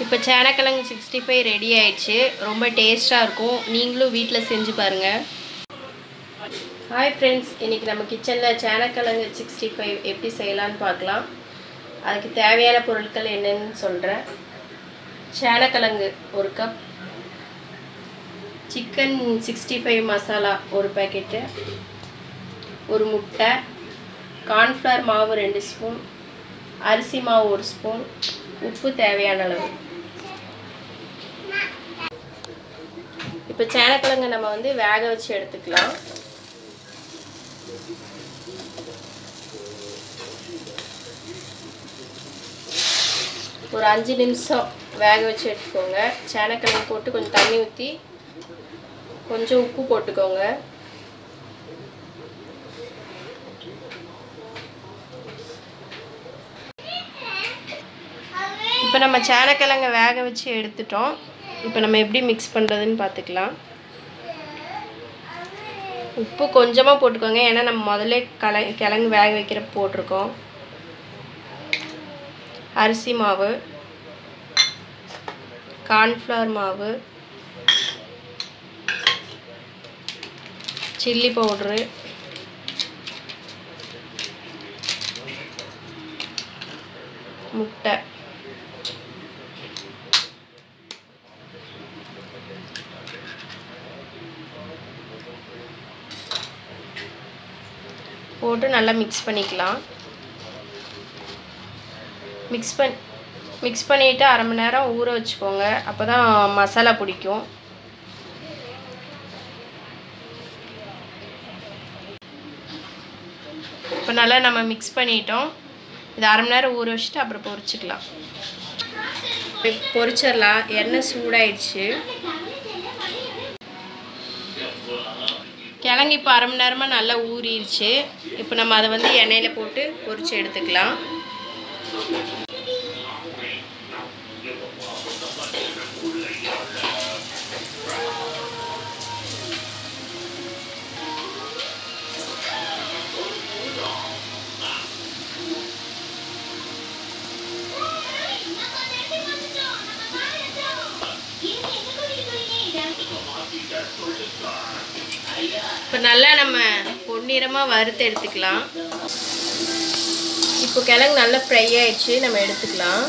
இப்போ சேனக்கிழங்கு sixty five ready ஆயிடுச்சு ரொம்ப டேஸ்ட்டாக இருக்கும் நீங்களும் வீட்டில் செஞ்சு பாருங்கள் ஹாய் ஃப்ரெண்ட்ஸ் இன்றைக்கி நம்ம கிச்சனில் சேனக்கிழங்கு சிக்ஸ்டி ஃபைவ் எப்படி செய்யலான்னு பார்க்கலாம் அதுக்கு தேவையான பொருட்கள் என்னென்னு சொல்கிறேன் சேனக்கிழங்கு ஒரு cup chicken sixty five masala ஒரு பேக்கெட்டு ஒரு முட்டை கார்ன்ஃப்ளவர் மாவு ரெண்டு ஸ்பூன் அரிசி மாவு ஒரு ஸ்பூன் உப்பு தேவையான அளவு இப்போ சேனக்கிழங்கு நம்ம வந்து வேக வச்சு எடுத்துக்கலாம் ஒரு அஞ்சு நிமிஷம் வேக வச்சு எடுத்துக்கோங்க சேனக்கிழங்கு போட்டு கொஞ்சம் தண்ணி ஊற்றி கொஞ்சம் உப்பு போட்டுக்கோங்க இப்போ நம்ம சேனக்கிழங்க வேக வச்சு எடுத்துட்டோம் இப்போ நம்ம எப்படி மிக்ஸ் பண்ணுறதுன்னு பார்த்துக்கலாம் உப்பு கொஞ்சமாக போட்டுக்கோங்க ஏன்னா நம்ம முதல்ல கல கிழங்கு வேக வைக்கிற போட்டிருக்கோம் அரிசி மாவு கார்ன்ஃப்ளவர் மாவு சில்லி பவுட்ரு முட்டை போட்டு நல்லா மிக்ஸ் பண்ணிக்கலாம் மிக்ஸ் பண் மிக்ஸ் பண்ணிவிட்டு அரை மணி நேரம் ஊற வச்சுக்கோங்க அப்போ தான் மசாலா பிடிக்கும் இப்போ நல்லா நம்ம மிக்ஸ் பண்ணிட்டோம் இது அரை மணி நேரம் ஊற வச்சுட்டு அப்புறம் பொரிச்சிக்கலாம் பொரிச்சிடலாம் எண்ணெய் சூடாயிடுச்சு கிழங்கு இப்போ அரை மணி நேரமாக நல்லா ஊறிடுச்சு இப்போ நம்ம அதை வந்து எண்ணெயில் போட்டு பொரிச்சு எடுத்துக்கலாம் இப்போ நல்லா நம்ம பொன்னிறமாக வறுத்து எடுத்துக்கலாம் இப்போ கிழங்கு நல்லா ஃப்ரை ஆயிடுச்சு நம்ம எடுத்துக்கலாம்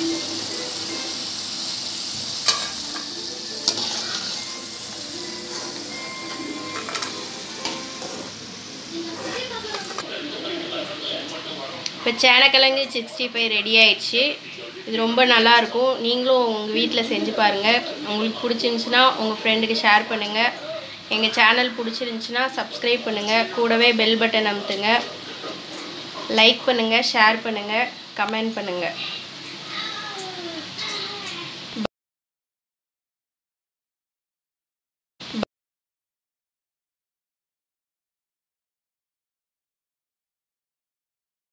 இப்போ சேனக்கிழங்கு சிக்ஸ்டி ஃபைவ் ரெடி ஆயிடுச்சு இது ரொம்ப நல்லாயிருக்கும் நீங்களும் உங்கள் வீட்டில் செஞ்சு பாருங்கள் உங்களுக்கு பிடிச்சிருந்துச்சின்னா உங்கள் ஃப்ரெண்டுக்கு ஷேர் பண்ணுங்கள் எங்கள் சேனல் பிடிச்சிருந்துச்சின்னா சப்ஸ்கிரைப் பண்ணுங்கள் கூடவே பெல் பட்டன் அமுத்துங்க லைக் பண்ணுங்கள் ஷேர் பண்ணுங்கள் கமெண்ட் பண்ணுங்கள்